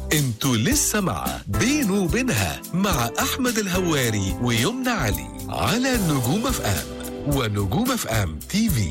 انتوا لسه مع بينه وبينها مع احمد الهواري ويمنى علي على نجوم اف ام ونجوم اف ام تي في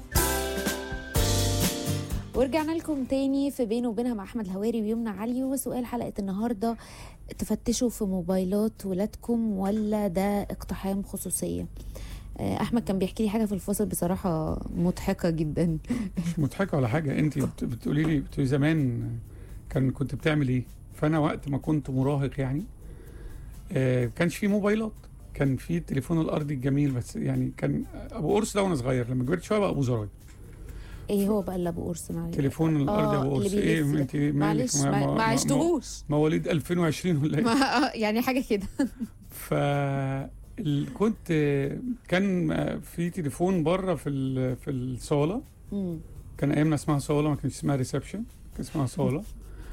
ورجعنا لكم تاني في بينه وبينها مع احمد الهواري ويمنى علي وسؤال حلقه النهارده تفتشوا في موبايلات ولادكم ولا ده اقتحام خصوصيه آه، احمد كان بيحكي لي حاجه في الفصل بصراحه مضحكه جدا مش مضحكه ولا حاجه انت بت- بتقولي لي بتقولي زمان كان كنت بتعمل ايه فانا وقت ما كنت مراهق يعني آه كانش في موبايلات كان في التليفون الارضي الجميل بس يعني كان ابو قرص ده وانا صغير لما كبرت شويه بقى ابو زراير ايه هو بقى اللي ابو قرص معلش تليفون الارضي آه، ابو قرص اللي ايه بيلف ده. انت مالك معلش ما, ما عشتهوش مواليد 2020 ولا ايه ما- يعني حاجه كده ف ال- كنت كان في تليفون بره في ال- في الصاله مم. كان ايامنا اسمها صاله ما كانش اسمها ريسبشن كان اسمها صاله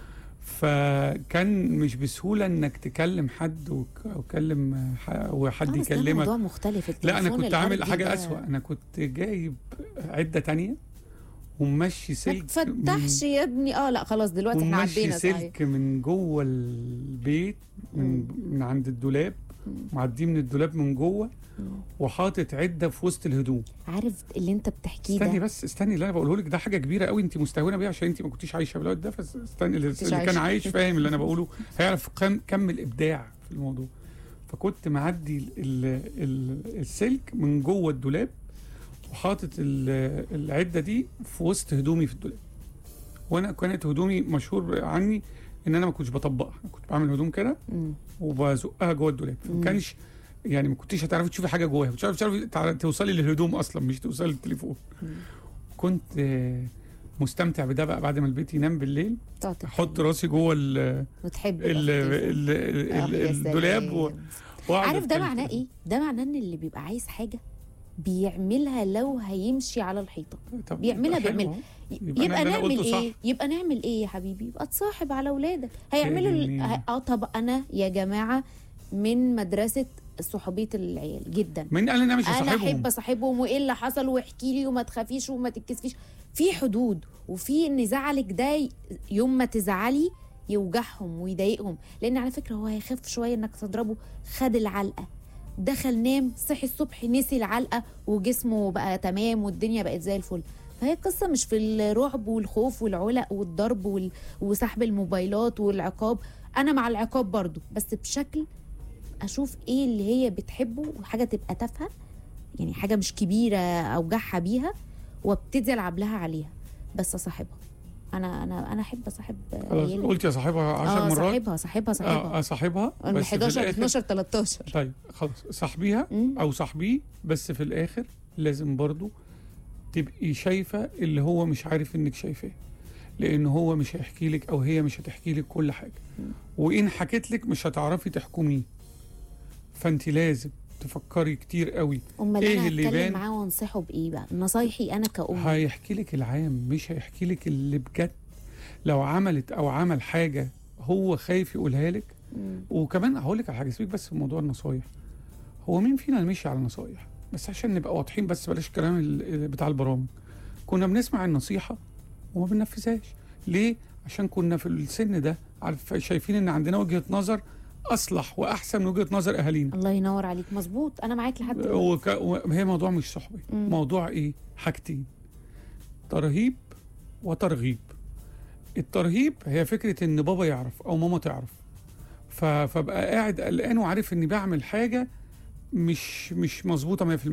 فكان مش بسهوله انك تكلم حد وك- او تكلم ح- وحد آه، بس ده يكلمك موضوع مختلف لا انا التليفون كنت عامل الأرضي حاجه ده اسوأ انا كنت جايب عده تانية وممشي ما سلك تفتحش يا ابني اه لا خلاص دلوقتي احنا وممشي عدينا صحيح سلك من جوه البيت من من عند الدولاب معديه من الدولاب من جوه وحاطط عده في وسط الهدوم عارف اللي انت بتحكيه استني ده بس استني اللي انا بقوله لك ده حاجه كبيره قوي انت مستهونه بيها عشان انت ما كنتيش عايشه في الوقت ده فاستني اللي, كنتش اللي كان عايشة. عايش فاهم اللي انا بقوله هيعرف كم كم الابداع في الموضوع فكنت معدي ال ال ال السلك من جوه الدولاب وحاطط ال- العده دي في وسط هدومي في الدولاب وانا كانت هدومي مشهور عني ان انا ما كنتش بطبقها أنا كنت بعمل هدوم كده مم. وبزقها جوه الدولاب فما كانش يعني ما كنتيش هتعرفي تشوفي حاجه جواها مش هتعرفي تع- توصلي للهدوم اصلا مش توصلي للتليفون كنت آه، مستمتع بده بقى بعد ما البيت ينام بالليل تقعد احط راسي جوه ال وتحب ال ال ال الدولاب و- واقعد عارف ده أتكلم. معناه ايه؟ ده معناه ان اللي بيبقى عايز حاجه بيعملها لو هيمشي على الحيطه طب بيعملها يبقى حلو بيعملها. أهو. يبقى, أنا اللي أنا نعمل قلته ايه؟ صح. يبقى نعمل ايه يا حبيبي؟ يبقى تصاحب على اولادك هيعملوا ال- جميل. ه- اه طب انا يا جماعه من مدرسه صحوبيه العيال جدا مين قال ان انا مش انا احب هصاحبهم اصاحبهم وايه اللي حصل واحكي لي وما تخافيش وما تتكسفيش في حدود وفي ان زعلك ده ي- يوم ما تزعلي يوجعهم ويضايقهم لان على فكره هو هيخاف شويه انك تضربه خد العلقه دخل نام صحي الصبح نسي العلقه وجسمه بقى تمام والدنيا بقت زي الفل فهي القصه مش في الرعب والخوف والعلق والضرب وال... وسحب الموبايلات والعقاب انا مع العقاب برضو بس بشكل اشوف ايه اللي هي بتحبه وحاجه تبقى تافهه يعني حاجه مش كبيره اوجعها بيها وابتدي العب لها عليها بس اصاحبها انا انا انا احب اصاحب خلاص عيالي. قلت يا صاحبها 10 اه مرات صاحبها صاحبها اه صاحبها اصاحبها من بس في 11 ل الآخر- 12 13 طيب خلاص صاحبيها مم. او صاحبيه بس في الاخر لازم برضو تبقي شايفه اللي هو مش عارف انك شايفاه لان هو مش هيحكي لك او هي مش هتحكي لك كل حاجه وان حكيت لك مش هتعرفي تحكميه فانت لازم تفكري كتير قوي امال إيه انا اللي هتكلم يبان؟ معاه وانصحه بايه بقى نصايحي انا كأم هيحكي لك العام مش هيحكي لك اللي بجد لو عملت او عمل حاجه هو خايف يقولها لك مم. وكمان هقول لك على حاجه سيبك بس في موضوع النصايح هو مين فينا مشي على النصايح بس عشان نبقى واضحين بس بلاش الكلام ال- بتاع البرامج كنا بنسمع النصيحه وما بننفذهاش ليه عشان كنا في السن ده عارف شايفين ان عندنا وجهه نظر اصلح واحسن من وجهه نظر اهالينا الله ينور عليك مظبوط انا معاك لحد دلوقتي. وك... وهي موضوع مش صحبي مم. موضوع ايه حاجتين ترهيب وترغيب الترهيب هي فكره ان بابا يعرف او ماما تعرف ف... فبقى قاعد قلقان وعارف اني بعمل حاجه مش مش مظبوطه 100%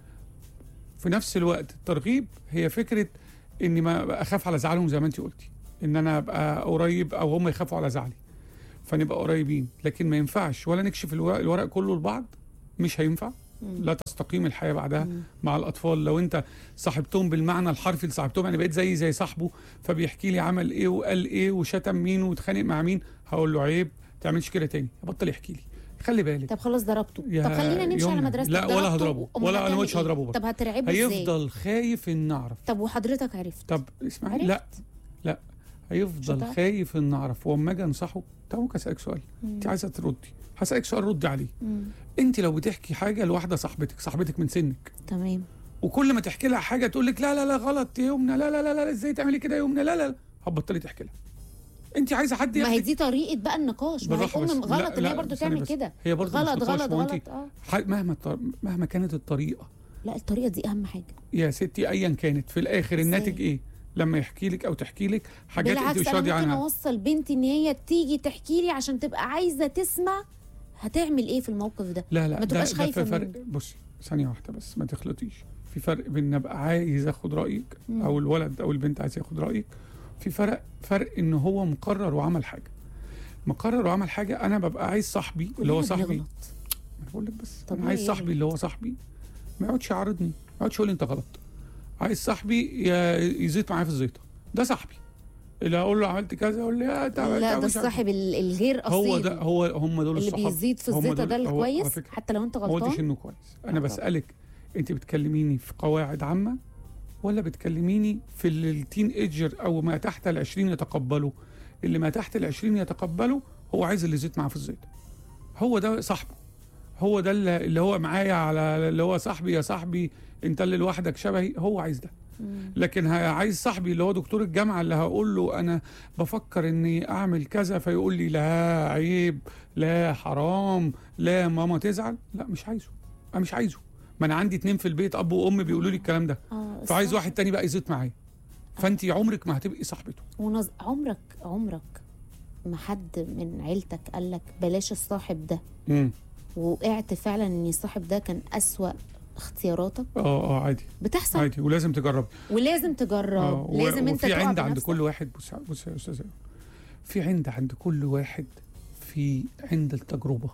في نفس الوقت الترغيب هي فكره اني ما اخاف على زعلهم زي ما انت قلتي ان انا ابقى قريب او هم يخافوا على زعلي فنبقى قريبين لكن ما ينفعش ولا نكشف الورق, الورق كله لبعض مش هينفع مم. لا تستقيم الحياه بعدها مم. مع الاطفال لو انت صاحبتهم بالمعنى الحرفي اللي صاحبتهم يعني بقيت زي زي صاحبه فبيحكي لي عمل ايه وقال ايه وشتم مين واتخانق مع مين هقول له عيب ما تعملش كده تاني بطل يحكي لي خلي بالك طب خلاص ضربته يا طب خلينا نمشي على يمنى. مدرسه لا، ولا ضربته، هضربه. أمال ولا أنا هتعمل مش إيه؟ هضربه برضه. طب هترعبه ازاي هيفضل خايف ان اعرف طب وحضرتك عرفت طب اسمعي عرفت؟ لا لا هيفضل شطار. خايف ان اعرف واما اجي انصحه طب ممكن اسالك سؤال انت عايزه تردي هسالك سؤال ردي عليه مم. انت لو بتحكي حاجه لواحده صاحبتك صاحبتك من سنك تمام وكل ما تحكي لها حاجه تقول لك لا لا لا غلط يا يمنى لا لا لا لا ازاي تعملي كده يا يمنى لا لا لا هتبطلي تحكي لها انت عايزه حد ما هي ياخدك دي طريقه بقى النقاش ما بالراحه هيكون بس. من لا، غلط ان لا، هي برضه ثانية تعمل بس. كده هي برضه مش غلط نقاش، غلط ما هو انت غلط اه ح- مهما الط- مهما كانت الطريقه لا الطريقه دي اهم حاجه يا ستي ايا كانت في الاخر الناتج ايه لما يحكي لك او تحكي لك حاجات انت بالعكس مش انا راضيه ممكن عنها اوصل بنتي ان هي تيجي تحكي لي عشان تبقى عايزه تسمع هتعمل ايه في الموقف ده لا لا ما ده, تبقاش ده خايفة في فرق منه. بصي ثانيه واحده بس ما تخلطيش في فرق بين إن ابقى عايز اخد رايك مم. او الولد او البنت عايز ياخد رايك في فرق فرق ان هو مقرر وعمل حاجه مقرر وعمل حاجه انا ببقى عايز صاحبي اللي هو كلنا صاحبي بنغلط. انا بقول لك بس طب انا عايز ليه صاحبي يعني؟ اللي هو صاحبي ما يقعدش يعارضني ما يقعدش يقول لي انت غلط عايز صاحبي ي- يزيط معايا في الزيطه ده صاحبي اللي اقول له عملت كذا يقول لي يا تعال لا تعال ده مش عارف. الصاحب ال- الغير اصيل هو ده هو هم دول اللي الصحاب بيزيد في هم الزيطه دول- ده هو- على الكويس فكرة حتى لو انت ما قلتش غلطان انه كويس انا طبعا. بسالك انت بتكلميني في قواعد عامه ولا بتكلميني في اللي التين ايجر او ما تحت ال 20 يتقبله اللي ما تحت ال 20 يتقبله هو عايز اللي يزيد معاه في الزيت هو ده صاحبه هو ده اللي اللي هو معايا على اللي هو صاحبي يا صاحبي انت اللي لوحدك شبهي هو عايز ده مم. لكن ه- عايز صاحبي اللي هو دكتور الجامعه اللي هقول له انا بفكر اني اعمل كذا فيقول لي لا عيب لا حرام لا ماما تزعل لا مش عايزه انا مش عايزه ما انا عندي اتنين في البيت اب وام بيقولوا لي الكلام ده اه فعايز الصح. واحد تاني بقى يزيد معايا فانت عمرك ما هتبقي صاحبته ونز... عمرك عمرك ما حد من عيلتك قال لك بلاش الصاحب ده امم وقعت فعلا ان الصاحب ده كان أسوأ اختياراتك اه اه عادي بتحصل عادي ولازم تجربي ولازم اه تجرب و- لازم انت وفي تقع عند عند بنفسك. كل واحد بص بص يا استاذ في عند عند كل واحد في عند التجربه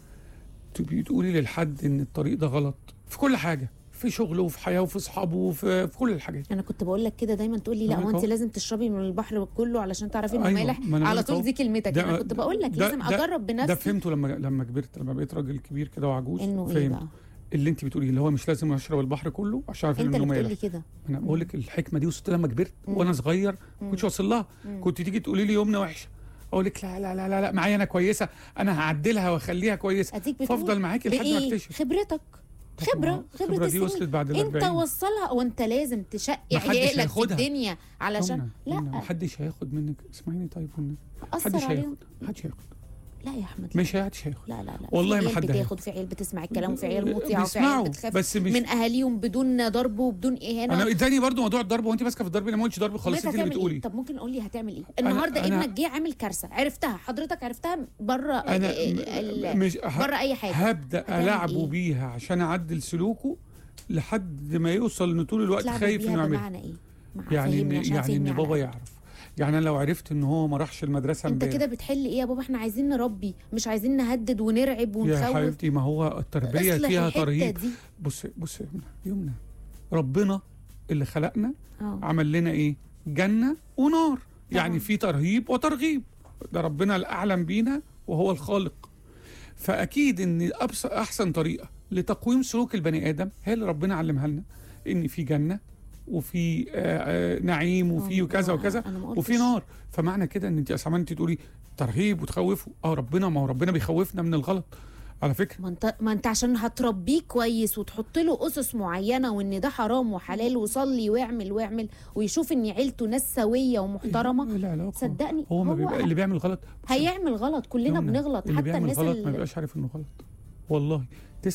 تبقي تقولي للحد ان الطريق ده غلط في كل حاجه في شغله وفي حياه وفي اصحابه وفي في كل الحاجات انا كنت بقول لك كده دايما تقول لي لا أنا هو انت أهو. لازم تشربي من البحر كله علشان تعرفي انه أيوة، مالح ما أنا على بقولك طول أهو. دي كلمتك ده- انا كنت بقول لك ده- لازم ده- اجرب ده بنفسي فهمته لما لما كبرت لما بقيت راجل كبير كده وعجوز انه ايه فهمت بقى اللي انت بتقوليه اللي هو مش لازم اشرب البحر كله عشان اعرف انت انه اللي مالح بتقول لي كده انا بقول لك الحكمه دي وصلت لما كبرت مم. وانا صغير مم. كنتش واصل لها مم. كنت تيجي تقولي لي يومنا وحشه اقول لك لا لا لا لا, لا معايا انا كويسه انا هعدلها واخليها كويسه اديك بتقول فافضل معاكي لحد ما بايه اكتشف خبرتك طب خبره ما خبره الخبره دي السنين وصلت بعد ال انت 40 وصلها وانت لازم تشقي محدش عيالك في هياخدها. الدنيا علشان يمنى، لا يمنى، محدش هياخد منك اسمعيني طيب والنبي اثر محدش عليهم هياخد محدش هياخد لا يا احمد لا. مش محدش هياخد لا لا لا والله في ما عيال حد بتاخد في عيال بتسمع الكلام وفي عيال مطيعه وفي بيسمعوا عيال بتخاف بس مش من اهاليهم بدون ضرب وبدون اهانه انا اداني برضو موضوع الضرب وانت ماسكه في الضرب انا ما قلتش ضرب خالص متى انت اللي هتعمل بتقولي ايه طب ممكن قول لي هتعمل ايه النهارده أنا- ابنك جه عامل كارثه عرفتها حضرتك عرفتها بره انا ال- م- مش ه- بره اي حاجه هبدا هتعمل العبه إيه؟ بيها عشان اعدل سلوكه لحد ما يوصل انه طول الوقت تلعبوا خايف بيها انه يعمل بمعنى ايه مع- يعني فهمني ان عشان يعني فهمني ان على بابا الأقل. يعرف يعني انا لو عرفت ان هو ما راحش المدرسه انت امبارح كده بتحل ايه يا بابا احنا عايزين نربي مش عايزين نهدد ونرعب يا ونخوف حبيبتي ما هو التربيه اصلح فيها الحتة ترهيب دي بص بص يا يمنى يمنى ربنا اللي خلقنا اه عمل لنا ايه جنه ونار يعني طبعاً. في ترهيب وترغيب ده ربنا الاعلم بينا وهو الخالق فاكيد ان أبس احسن طريقه لتقويم سلوك البني ادم هي اللي ربنا علمها لنا ان في جنه وفي آه، آه، نعيم وفي آه، وكذا آه، وكذا أنا ما قلتش. وفي نار فمعنى كده ان انت يا سلمان انت تقولي ترهيب وتخوفه اه ربنا ما هو ربنا بيخوفنا من الغلط على فكره ما انت ما انت عشان هتربيه كويس وتحط له اسس معينه وان ده حرام وحلال وصلي واعمل واعمل ويشوف ان عيلته ناس سويه ومحترمه ايه العلاقه صدقني هو ما هو بيبقى اللي بيعمل غلط بص، هيعمل غلط كلنا يمنى، بنغلط اللي حتى بيعمل الناس غلط ما اللي بيبقاش عارف انه غلط والله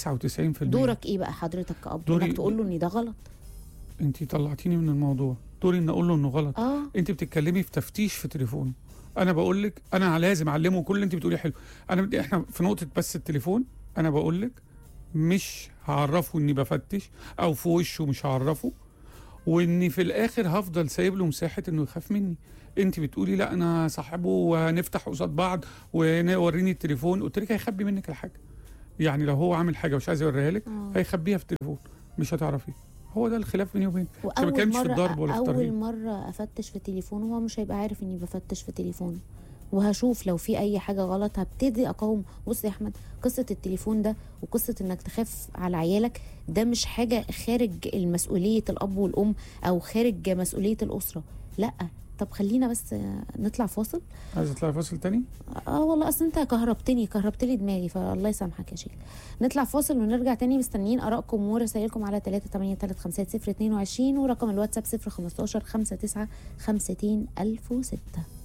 99% دورك ايه بقى حضرتك كأب دوري- انك تقول له ان ده غلط انت طلعتيني من الموضوع دوري ان اقول له انه غلط اه انت بتتكلمي في تفتيش في تليفونه انا بقول لك انا لازم اعلمه كل اللي انت بتقوليه حلو انا بدي احنا في نقطه بس التليفون انا بقول لك مش هعرفه اني بفتش او في وشه مش هعرفه واني في الاخر هفضل سايب له مساحه انه يخاف مني انت بتقولي لا انا صاحبه وهنفتح قصاد بعض ووريني التليفون قلت لك هيخبي منك الحاجه يعني لو هو عامل حاجه مش عايز يوريها لك آه. هيخبيها في التليفون مش هتعرفي هو ده الخلاف بيني وبينك واول بتكلمش في مره الضرب ولا في اول الترهيب. مره افتش في تليفونه هو مش هيبقى عارف اني بفتش في تليفونه وهشوف لو في اي حاجه غلط هبتدي اقاوم بص يا احمد قصه التليفون ده وقصه انك تخاف على عيالك ده مش حاجه خارج المسؤوليه الاب والام او خارج مسؤوليه الاسره لا طب خلينا بس آه، نطلع فاصل عايز تطلعي فاصل تاني اه والله اصل انت كهربتني كهربت لي دماغي فالله يسامحك يا شيخ نطلع فاصل ونرجع تاني مستنيين ارائكم ورسائلكم على 3835022 ورقم الواتساب 015 59 50 1006